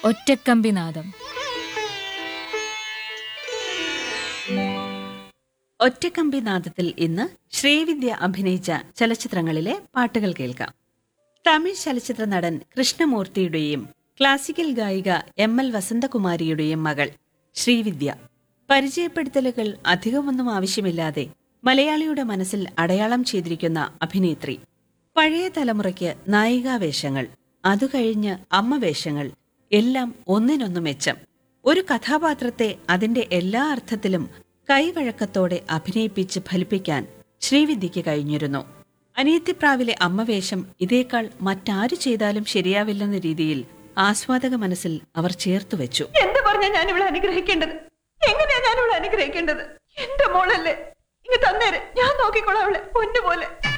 ഒറ്റക്കമ്പിനാദം ഒറ്റക്കമ്പി നാദത്തിൽ ഇന്ന് ശ്രീവിദ്യ അഭിനയിച്ച ചലച്ചിത്രങ്ങളിലെ പാട്ടുകൾ കേൾക്കാം തമിഴ് ചലച്ചിത്ര നടൻ കൃഷ്ണമൂർത്തിയുടെയും ക്ലാസിക്കൽ ഗായിക എം എൽ വസന്തകുമാരിയുടെയും മകൾ ശ്രീവിദ്യ പരിചയപ്പെടുത്തലുകൾ അധികമൊന്നും ആവശ്യമില്ലാതെ മലയാളിയുടെ മനസ്സിൽ അടയാളം ചെയ്തിരിക്കുന്ന അഭിനേത്രി പഴയ തലമുറയ്ക്ക് നായികാവേഷങ്ങൾ അതുകഴിഞ്ഞ് അമ്മ വേഷങ്ങൾ എല്ലാം ഒന്നിനൊന്നു മെച്ചം ഒരു കഥാപാത്രത്തെ അതിന്റെ എല്ലാ അർത്ഥത്തിലും കൈവഴക്കത്തോടെ അഭിനയിപ്പിച്ച് ഫലിപ്പിക്കാൻ ശ്രീവിദ്യയ്ക്ക് കഴിഞ്ഞിരുന്നു അനിയത്തിപ്രാവിലെ അമ്മവേഷം ഇതേക്കാൾ മറ്റാരു ചെയ്താലും ശരിയാവില്ലെന്ന രീതിയിൽ ആസ്വാദക മനസ്സിൽ അവർ ചേർത്തു വെച്ചു എന്ത് പറഞ്ഞാ ഞാൻ ഇവിടെ അനുഗ്രഹിക്കേണ്ടത് എങ്ങനെയാ ഞാൻ ഇവിടെ അനുഗ്രഹിക്കേണ്ടത് എന്റെ മോളല്ലേ ഇങ്ങ് തന്നേര് ഞാൻ നോക്കിക്കോളാം അവളെ പൊന്നു പോലെ